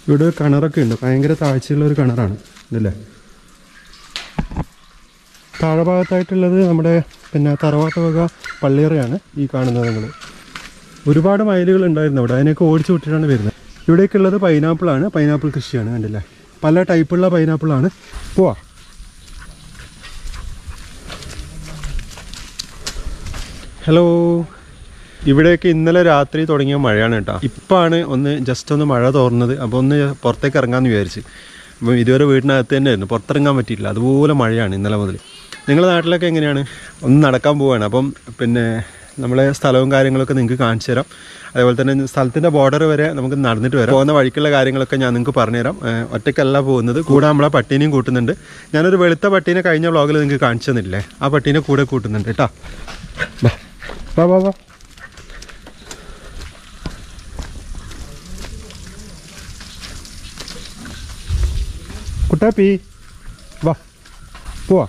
ഇവിടെ ഒരു കിണറൊക്കെ ഉണ്ട് ഭയങ്കര താഴ്ചയുള്ള ഒരു കിണറാണ് ഇതല്ലേ താഴെ ഭാഗത്തായിട്ടുള്ളത് നമ്മുടെ പിന്നെ തറവാട്ട് വക പള്ളിയറയാണ് ഈ കാണുന്നത് നിങ്ങൾ ഒരുപാട് മയിലുകൾ ഉണ്ടായിരുന്നു അവിടെ അതിനൊക്കെ ഓടിച്ചു വിട്ടിട്ടാണ് വരുന്നത് ഇവിടേക്കുള്ളത് പൈനാപ്പിളാണ് പൈനാപ്പിൾ കൃഷിയാണ് കണ്ടില്ലേ പല ടൈപ്പുള്ള പൈനാപ്പിളാണ് പോവാ ഹലോ ഇവിടെയൊക്കെ ഇന്നലെ രാത്രി തുടങ്ങിയ മഴയാണ് കേട്ടോ ഇപ്പാണ് ഒന്ന് ജസ്റ്റ് ഒന്ന് മഴ തോർന്നത് അപ്പോൾ ഒന്ന് പുറത്തേക്ക് ഇറങ്ങാമെന്ന് വിചാരിച്ച് അപ്പം ഇതുവരെ വീടിനകത്ത് തന്നെ ആയിരുന്നു പുറത്തിറങ്ങാൻ പറ്റിയില്ല അതുപോലെ മഴയാണ് ഇന്നലെ മുതൽ നിങ്ങളുടെ നാട്ടിലൊക്കെ എങ്ങനെയാണ് ഒന്ന് നടക്കാൻ പോവുകയാണ് അപ്പം പിന്നെ നമ്മളെ സ്ഥലവും കാര്യങ്ങളൊക്കെ നിങ്ങൾക്ക് കാണിച്ചു തരാം അതേപോലെ തന്നെ സ്ഥലത്തിൻ്റെ ബോർഡർ വരെ നമുക്ക് നടന്നിട്ട് വരാം പോകുന്ന വഴിക്കുള്ള കാര്യങ്ങളൊക്കെ ഞാൻ നിങ്ങൾക്ക് പറഞ്ഞുതരാം ഏഹ് ഒറ്റയ്ക്കല്ല പോകുന്നത് കൂടെ നമ്മളെ പട്ടീനെയും കൂട്ടുന്നുണ്ട് ഞാനൊരു വെളുത്ത പട്ടീനെ കഴിഞ്ഞ വ്ളോഗിൽ നിങ്ങൾക്ക് കാണിച്ചു തന്നില്ലേ ആ പട്ടീനെ കൂടെ കൂട്ടുന്നുണ്ട് കേട്ടോ വാ വാ വാ കുട്ടാപ്പി വാ പോവാ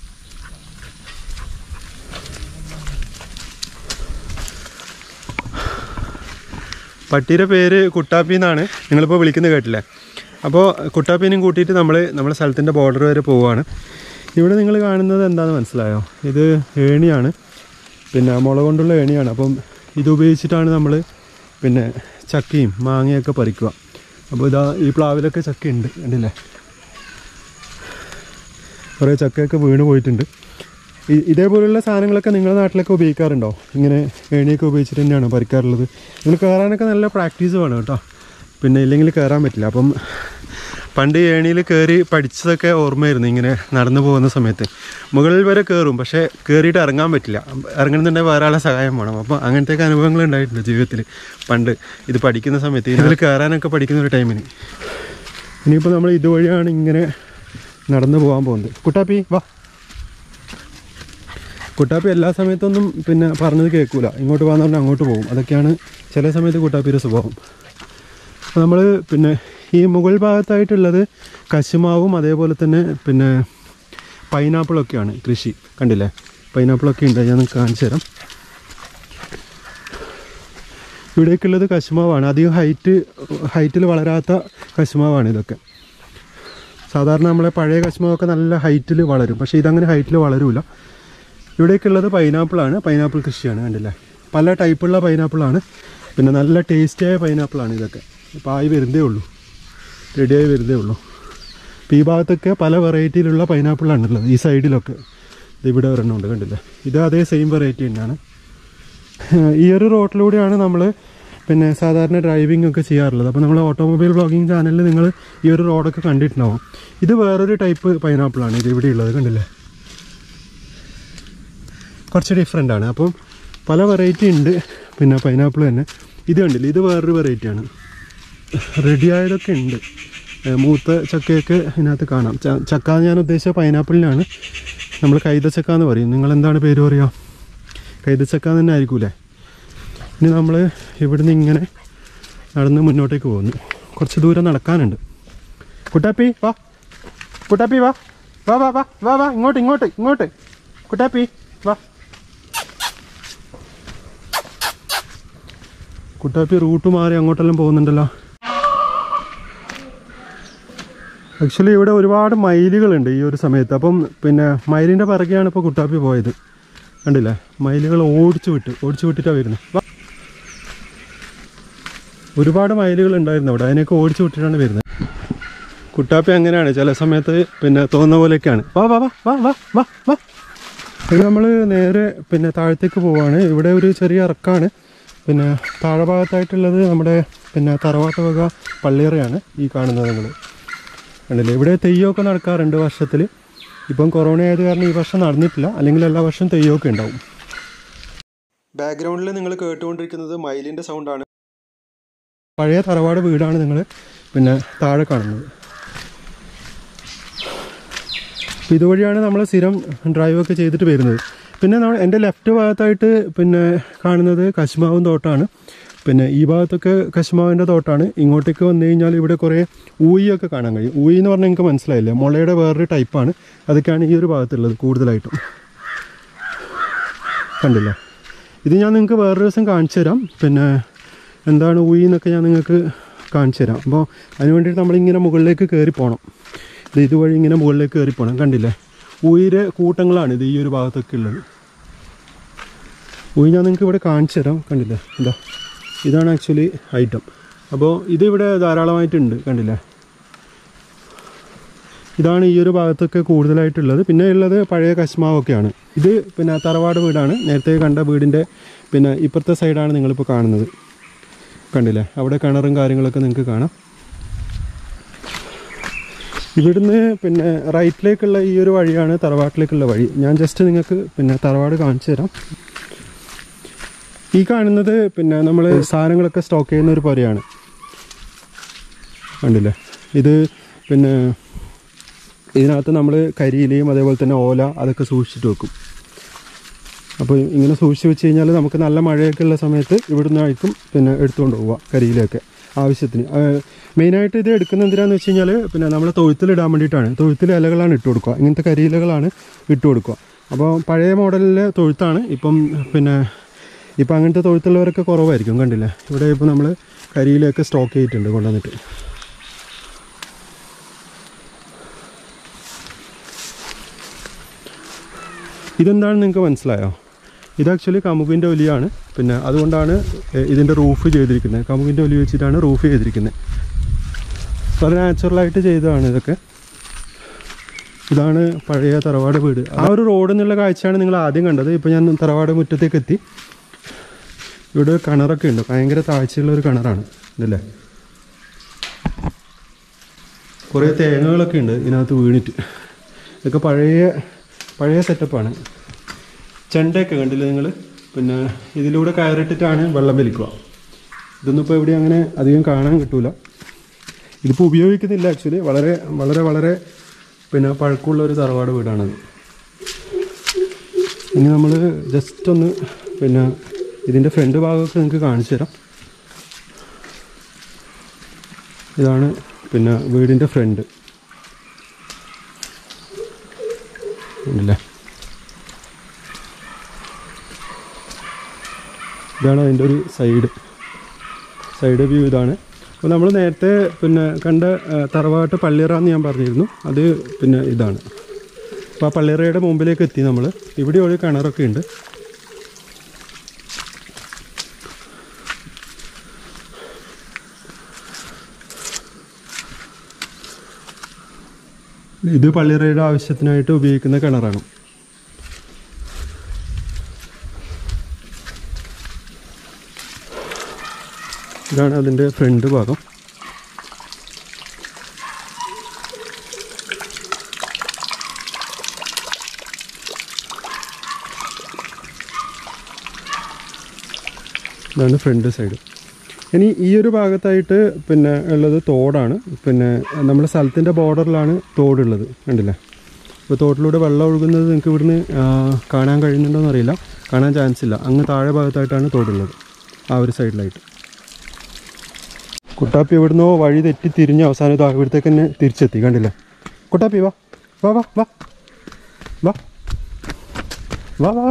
പട്ടിയുടെ പേര് കുട്ടാപ്പി എന്നാണ് നിങ്ങളിപ്പോൾ വിളിക്കുന്നത് കേട്ടില്ലേ അപ്പോൾ കുട്ടാപ്പീനെയും കൂട്ടിയിട്ട് നമ്മൾ നമ്മുടെ സ്ഥലത്തിൻ്റെ ബോർഡർ വരെ പോവുകയാണ് ഇവിടെ നിങ്ങൾ കാണുന്നത് എന്താണെന്ന് മനസ്സിലായോ ഇത് ഏണിയാണ് പിന്നെ മുള കൊണ്ടുള്ള ഏണിയാണ് അപ്പം ഇത് ഉപയോഗിച്ചിട്ടാണ് നമ്മൾ പിന്നെ ചക്കയും മാങ്ങയൊക്കെ പറിക്കുക അപ്പോൾ ഇതാ ഈ പ്ലാവിലൊക്കെ ചക്ക ഉണ്ട് കണ്ടില്ലേ കുറേ ചക്കയൊക്കെ വീണ് പോയിട്ടുണ്ട് ഇ- ഇതേപോലുള്ള സാധനങ്ങളൊക്കെ നിങ്ങളുടെ നാട്ടിലൊക്കെ ഉപയോഗിക്കാറുണ്ടോ ഇങ്ങനെ ഏണിയൊക്കെ ഉപയോഗിച്ചിട്ട് തന്നെയാണോ പറിക്കാറുള്ളത് നിങ്ങൾ കയറാനൊക്കെ നല്ല പ്രാക്ടീസ് വേണം കേട്ടോ പിന്നെ ഇല്ലെങ്കിൽ കയറാൻ പറ്റില്ല അപ്പം പണ്ട് ഏണിയിൽ കയറി പഠിച്ചതൊക്കെ ഓർമ്മയായിരുന്നു ഇങ്ങനെ നടന്നു പോകുന്ന സമയത്ത് മുകളിൽ വരെ കയറും പക്ഷേ കയറിയിട്ട് ഇറങ്ങാൻ പറ്റില്ല ഇറങ്ങണമെന്നുണ്ടെങ്കിൽ വേറെ ആളെ സഹായം വേണം അപ്പോൾ അങ്ങനത്തെയൊക്കെ അനുഭവങ്ങൾ ഉണ്ടായിട്ടുണ്ട് ജീവിതത്തിൽ പണ്ട് ഇത് പഠിക്കുന്ന സമയത്ത് ഇതിൽ കയറാനൊക്കെ പഠിക്കുന്ന ഒരു ടൈമിന് ഇനിയിപ്പോൾ നമ്മൾ ഇതുവഴിയാണ് ഇങ്ങനെ നടന്നു പോകാൻ പോകുന്നത് കുട്ടാപ്പി വാ കുട്ടാപ്പി എല്ലാ സമയത്തൊന്നും പിന്നെ പറഞ്ഞത് കേൾക്കൂല ഇങ്ങോട്ട് പോകാന്ന് പറഞ്ഞാൽ അങ്ങോട്ട് പോകും അതൊക്കെയാണ് ചില സമയത്ത് കുട്ടാപ്പിയുടെ സ്വഭാവം അപ്പോൾ നമ്മൾ പിന്നെ ഈ മുകൾ ഭാഗത്തായിട്ടുള്ളത് കശുമാവും അതേപോലെ തന്നെ പിന്നെ പൈനാപ്പിളൊക്കെയാണ് കൃഷി കണ്ടില്ലേ പൈനാപ്പിളൊക്കെ ഉണ്ട് ഞാൻ നിങ്ങൾക്ക് കാണിച്ചു തരാം ഇവിടേക്കുള്ളത് കശുമാവാണ് അധികം ഹൈറ്റ് ഹൈറ്റിൽ വളരാത്ത കശുമാവാണ് ഇതൊക്കെ സാധാരണ നമ്മളെ പഴയ കശുമാവൊക്കെ നല്ല ഹൈറ്റിൽ വളരും പക്ഷേ ഇതങ്ങനെ ഹൈറ്റിൽ വളരൂല ഇവിടേക്കുള്ളത് പൈനാപ്പിളാണ് പൈനാപ്പിൾ കൃഷിയാണ് കണ്ടില്ലേ പല ടൈപ്പുള്ള പൈനാപ്പിളാണ് പിന്നെ നല്ല ടേസ്റ്റിയായ പൈനാപ്പിളാണ് ഇതൊക്കെ ഇപ്പോൾ ആയി വരുന്നേ ഉള്ളൂ റെഡിയായി വരുന്നേ ഉള്ളൂ ഇപ്പോൾ ഈ ഭാഗത്തൊക്കെ പല വെറൈറ്റിയിലുള്ള പൈനാപ്പിളാണ് ഉള്ളത് ഈ സൈഡിലൊക്കെ ഇത് ഇവിടെ ഒരെണ്ണം ഉണ്ട് കണ്ടില്ലേ ഇത് അതേ സെയിം വെറൈറ്റി തന്നെയാണ് ഈ ഒരു റോട്ടിലൂടെയാണ് നമ്മൾ പിന്നെ സാധാരണ ഡ്രൈവിംഗ് ഒക്കെ ചെയ്യാറുള്ളത് അപ്പോൾ നമ്മൾ ഓട്ടോമൊബൈൽ ബ്ലോഗിങ് ചാനലിൽ നിങ്ങൾ ഈ ഒരു റോഡൊക്കെ കണ്ടിട്ടുണ്ടാവും ഇത് വേറൊരു ടൈപ്പ് പൈനാപ്പിളാണ് ഇത് ഇവിടെ ഉള്ളത് കണ്ടില്ലേ കുറച്ച് ഡിഫറെൻ്റ് ആണ് അപ്പം പല വെറൈറ്റി ഉണ്ട് പിന്നെ പൈനാപ്പിൾ തന്നെ ഇത് കണ്ടില്ല ഇത് വേറൊരു വെറൈറ്റിയാണ് റെഡി ആയതൊക്കെ ഉണ്ട് ഏ, മൂത്ത ചക്കയൊക്കെ ഇതിനകത്ത് കാണാം ച- ചക്ക എന്ന് ഞാൻ ഉദ്ദേശിച്ച പൈനാപ്പിളിനാണ് നമ്മൾ കൈതച്ചക്ക എന്ന് പറയും നിങ്ങൾ എന്താണ് പേര് പറയുക കൈതച്ചക്ക എന്ന് തന്നെ ആയിരിക്കൂലേ ഇനി നമ്മൾ ഇവിടുന്ന് ഇങ്ങനെ നടന്ന് മുന്നോട്ടേക്ക് പോകുന്നു കുറച്ച് ദൂരം നടക്കാനുണ്ട് കുട്ടാപ്പി വാ കുട്ടാപ്പി വാ വാ വാ വാ വാ വാ ഇങ്ങോട്ട് ഇങ്ങോട്ട് ഇങ്ങോട്ട് കുട്ടാപ്പി വാ കുട്ടാപ്പി റൂട്ട് മാറി അങ്ങോട്ടെല്ലാം പോകുന്നുണ്ടല്ലോ ആക്ച്വലി ഇവിടെ ഒരുപാട് മയിലുകളുണ്ട് ഈ ഒരു സമയത്ത് അപ്പം പിന്നെ മയിലിൻ്റെ പിറകെയാണ് ഇപ്പോൾ കുട്ടാപ്പി പോയത് കണ്ടില്ലേ മയിലുകൾ ഓടിച്ചു വിട്ട് ഓടിച്ചു വിട്ടിട്ടാണ് വരുന്നത് വാ. ഒരുപാട് മയിലുകൾ ഉണ്ടായിരുന്നു അവിടെ അതിനൊക്കെ ഓടിച്ചു വിട്ടിട്ടാണ് വരുന്നത് കുട്ടാപ്പി അങ്ങനെയാണ് ചില സമയത്ത് പിന്നെ തോന്നുന്ന പോലെയൊക്കെയാണ് വാ വാ വാ വാ വാ വാ വാ ഇത് നമ്മൾ നേരെ പിന്നെ താഴത്തേക്ക് പോവാണ് ഇവിടെ ഒരു ചെറിയ ഇറക്കാണ് പിന്നെ താഴെ ഭാഗത്തായിട്ടുള്ളത് നമ്മുടെ പിന്നെ തറവാട്ട് വക പള്ളിയറയാണ് ഈ കാണുന്നത് നിങ്ങൾ കണ്ടില്ലേ ഇവിടെ തെയ്യമൊക്കെ നടക്കാറുണ്ട് വർഷത്തിൽ ഇപ്പം കൊറോണ ആയത് കാരണം ഈ വർഷം നടന്നിട്ടില്ല അല്ലെങ്കിൽ എല്ലാ വർഷവും തെയ്യമൊക്കെ ഉണ്ടാവും ബാക്ക്ഗ്രൗണ്ടിൽ നിങ്ങൾ കേട്ടുകൊണ്ടിരിക്കുന്നത് മയിലിൻ്റെ സൗണ്ടാണ് പഴയ തറവാട് വീടാണ് നിങ്ങൾ പിന്നെ താഴെ കാണുന്നത് അപ്പോൾ ഇതുവഴിയാണ് നമ്മൾ സ്ഥിരം ഡ്രൈവൊക്കെ ചെയ്തിട്ട് വരുന്നത് പിന്നെ നമ്മൾ എൻ്റെ ലെഫ്റ്റ് ഭാഗത്തായിട്ട് പിന്നെ കാണുന്നത് കശുമാവും തോട്ടമാണ് പിന്നെ ഈ ഭാഗത്തൊക്കെ കശുമാവിൻ്റെ തോട്ടമാണ് ഇങ്ങോട്ടേക്ക് വന്നു കഴിഞ്ഞാൽ ഇവിടെ കുറേ ഊയിയൊക്കെ കാണാൻ കഴിയും ഊയി എന്ന് പറഞ്ഞാൽ നിങ്ങൾക്ക് മനസ്സിലായില്ലേ മുളയുടെ വേറൊരു ടൈപ്പാണ് അതൊക്കെയാണ് ഈ ഒരു ഭാഗത്തുള്ളത് കൂടുതലായിട്ടും കണ്ടില്ല ഇത് ഞാൻ നിങ്ങൾക്ക് വേറൊരു ദിവസം കാണിച്ചു തരാം പിന്നെ എന്താണ് ഊയി എന്നൊക്കെ ഞാൻ നിങ്ങൾക്ക് കാണിച്ചു തരാം അപ്പോൾ അതിന് വേണ്ടിയിട്ട് നമ്മളിങ്ങനെ മുകളിലേക്ക് കയറി പോകണം ഇത് ഇതുവഴി ഇങ്ങനെ മുകളിലേക്ക് കയറി പോകണം കണ്ടില്ലേ ഉയര് കൂട്ടങ്ങളാണ് ഇത് ഈ ഒരു ഭാഗത്തൊക്കെ ഉള്ളത് ഉയ് ഞാൻ നിങ്ങൾക്ക് ഇവിടെ കാണിച്ചു തരാം കണ്ടില്ലേ എന്താ ഇതാണ് ആക്ച്വലി ഐറ്റം അപ്പോൾ ഇതിവിടെ ധാരാളമായിട്ടുണ്ട് കണ്ടില്ലേ ഇതാണ് ഈ ഒരു ഭാഗത്തൊക്കെ കൂടുതലായിട്ടുള്ളത് പിന്നെ ഉള്ളത് പഴയ കശ്മാവൊക്കെയാണ് ഇത് പിന്നെ തറവാട് വീടാണ് നേരത്തെ കണ്ട വീടിൻ്റെ പിന്നെ ഇപ്പുറത്തെ സൈഡാണ് നിങ്ങളിപ്പോൾ കാണുന്നത് കണ്ടില്ലേ അവിടെ കിണറും കാര്യങ്ങളൊക്കെ നിങ്ങൾക്ക് കാണാം ഇവിടുന്ന് പിന്നെ റൈറ്റിലേക്കുള്ള ഈ ഒരു വഴിയാണ് തറവാട്ടിലേക്കുള്ള വഴി ഞാൻ ജസ്റ്റ് നിങ്ങൾക്ക് പിന്നെ തറവാട് കാണിച്ചു തരാം ഈ കാണുന്നത് പിന്നെ നമ്മൾ സാധനങ്ങളൊക്കെ സ്റ്റോക്ക് ചെയ്യുന്ന ഒരു പുരയാണ് കണ്ടില്ലേ ഇത് പിന്നെ ഇതിനകത്ത് നമ്മൾ കരിയിലയും അതേപോലെ തന്നെ ഓല അതൊക്കെ സൂക്ഷിച്ചിട്ട് വെക്കും അപ്പോൾ ഇങ്ങനെ സൂക്ഷിച്ച് വെച്ച് കഴിഞ്ഞാൽ നമുക്ക് നല്ല മഴയൊക്കെ ഉള്ള സമയത്ത് ഇവിടുന്ന് ആയിരിക്കും പിന്നെ എടുത്തുകൊണ്ട് പോവുക കരിയിലൊക്കെ ആവശ്യത്തിന് മെയിനായിട്ട് ഇത് എടുക്കുന്ന എന്തിനാന്ന് വെച്ച് കഴിഞ്ഞാൽ പിന്നെ നമ്മൾ തൊഴുത്തിലിടാൻ വേണ്ടിയിട്ടാണ് തൊഴുത്തിൽ ഇലകളാണ് ഇട്ട് കൊടുക്കുക ഇങ്ങനത്തെ കരിയിലകളാണ് ഇട്ട് കൊടുക്കുക അപ്പോൾ പഴയ മോഡലിലെ തൊഴുത്താണ് ഇപ്പം പിന്നെ ഇപ്പം അങ്ങനത്തെ തൊഴുത്തുള്ളവരൊക്കെ കുറവായിരിക്കും കണ്ടില്ലേ ഇവിടെ ഇപ്പോൾ നമ്മൾ കരിയിലൊക്കെ സ്റ്റോക്ക് ചെയ്തിട്ടുണ്ട് കൊണ്ടുവന്നിട്ട് ഇതെന്താണെന്ന് നിങ്ങൾക്ക് മനസ്സിലായോ ഇത് ആക്ച്വലി കമുകിൻ്റെ ഒലിയാണ് പിന്നെ അതുകൊണ്ടാണ് എ- ഇതിൻ്റെ റൂഫ് ചെയ്തിരിക്കുന്നത് കമുകിൻ്റെ ഒലി വെച്ചിട്ടാണ് റൂഫ് ചെയ്തിരിക്കുന്നത് അപ്പോൾ അത് നാച്ചുറലായിട്ട് ചെയ്തതാണ് ഇതൊക്കെ ഇതാണ് പഴയ തറവാട് വീട് ആ ഒരു റോഡ് എന്നുള്ള കാഴ്ചയാണ് നിങ്ങൾ ആദ്യം കണ്ടത് ഇപ്പോൾ ഞാൻ തറവാട് മുറ്റത്തേക്ക് എത്തി ഇവിടെ ഒരു കിണറൊക്കെ ഉണ്ട് ഭയങ്കര താഴ്ചയുള്ള ഒരു കിണറാണ് ഇതല്ലേ കുറേ തേങ്ങകളൊക്കെ ഉണ്ട് ഇതിനകത്ത് വീണിട്ട് ഇതൊക്കെ പഴയ പഴയ സെറ്റപ്പാണ് ചെണ്ടയൊക്കെ കണ്ടില്ലേ നിങ്ങൾ പിന്നെ ഇതിലൂടെ കയറിട്ടിട്ടാണ് വെള്ളം വലിക്കുക ഇതൊന്നും ഇപ്പോൾ എവിടെയും അങ്ങനെ അധികം കാണാൻ കിട്ടൂല ഇതിപ്പോൾ ഉപയോഗിക്കുന്നില്ല ആക്ച്വലി വളരെ വളരെ വളരെ പിന്നെ പഴക്കമുള്ള ഒരു തറവാട് വീടാണത് ഇനി നമ്മൾ ജസ്റ്റ് ഒന്ന് പിന്നെ ഇതിൻ്റെ ഫ്രണ്ട് ഭാഗമൊക്കെ നിങ്ങൾക്ക് കാണിച്ചു തരാം ഇതാണ് പിന്നെ വീടിൻ്റെ ഫ്രണ്ട് ഉണ്ടല്ലേ ഇതാണ് അതിൻ്റെ ഒരു സൈഡ് സൈഡ് വ്യൂ ഇതാണ് അപ്പോൾ നമ്മൾ നേരത്തെ പിന്നെ കണ്ട ആ, തറവാട്ട് പള്ളിയറ എന്ന് ഞാൻ പറഞ്ഞിരുന്നു അത് പിന്നെ ഇതാണ് അപ്പോൾ ആ പള്ളിയറയുടെ മുമ്പിലേക്ക് എത്തി നമ്മൾ ഇവിടെ ഒരു കിണറൊക്കെ ഉണ്ട് ഇത് പള്ളിയറയുടെ ആവശ്യത്തിനായിട്ട് ഉപയോഗിക്കുന്ന കിണറാണ് ഇതാണ് അതിൻ്റെ ഫ്രണ്ട് ഭാഗം ഇതാണ് ഫ്രണ്ട് സൈഡ് ഇനി ഈ ഒരു ഭാഗത്തായിട്ട് പിന്നെ ഉള്ളത് തോടാണ് പിന്നെ നമ്മുടെ സ്ഥലത്തിൻ്റെ ബോർഡറിലാണ് തോടുള്ളത് കണ്ടില്ലേ അപ്പോൾ തോട്ടിലൂടെ വെള്ളം ഒഴുകുന്നത് നിങ്ങൾക്ക് ഇവിടുന്ന് ആ, കാണാൻ കഴിയുന്നുണ്ടോ എന്നറിയില്ല കാണാൻ ചാൻസ് ഇല്ല അങ്ങ് താഴെ ഭാഗത്തായിട്ടാണ് തോടുള്ളത് ആ ഒരു സൈഡിലായിട്ട് കുട്ടാപ്പി ഇവിടുന്ന് വഴി തെറ്റി തിരിഞ്ഞ് അവസാനം ഇതാ ഇവിടത്തേക്ക് തന്നെ തിരിച്ചെത്തി കണ്ടില്ലേ കുട്ടാപ്പി വാ വാ വാ വാ വാ വാ വാ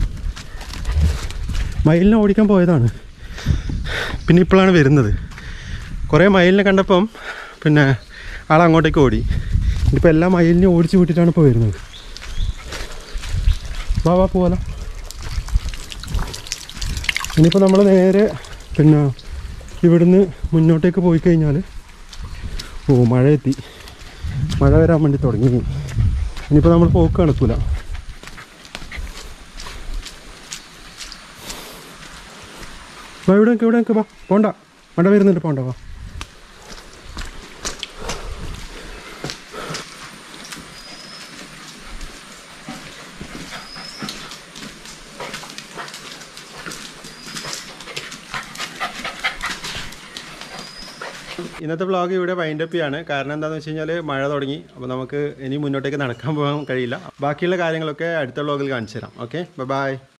മയിലിനെ ഓടിക്കാൻ പോയതാണ് പിന്നെ ഇപ്പോഴാണ് വരുന്നത് കുറേ മയിലിനെ കണ്ടപ്പം പിന്നെ ആൾ അങ്ങോട്ടേക്ക് ഓടി ഇനിയിപ്പോൾ എല്ലാ മയിലിനെയും ഓടിച്ചു വിട്ടിട്ടാണ് ഇപ്പോൾ വരുന്നത് വാ വാ പോവാലോ ഇനിയിപ്പോൾ നമ്മൾ നേരെ പിന്നെ ഇവിടുന്ന് മുന്നോട്ടേക്ക് പോയി കഴിഞ്ഞാൽ ഓ മഴ എത്തി മഴ വരാൻ വേണ്ടി തുടങ്ങി ഇനിയിപ്പോൾ നമ്മൾ പോക്ക് നടക്കൂല വാ ഇവിടെ നിൽക്ക് ഇവിടെ നിൽക്ക് വാ പോണ്ട മഴ വരുന്നുണ്ട് പോണ്ട വാ ഇന്നത്തെ വ്ളോഗ് ഇവിടെ വൈൻഡപ്പ് ചെയ്യാണ് കാരണം എന്താണെന്ന് വെച്ച് കഴിഞ്ഞാൽ മഴ തുടങ്ങി അപ്പോൾ നമുക്ക് ഇനി മുന്നോട്ടേക്ക് നടക്കാൻ പോകാൻ കഴിയില്ല ബാക്കിയുള്ള കാര്യങ്ങളൊക്കെ അടുത്ത വ്ളോഗിൽ കാണിച്ചു തരാം ഓക്കെ ബൈ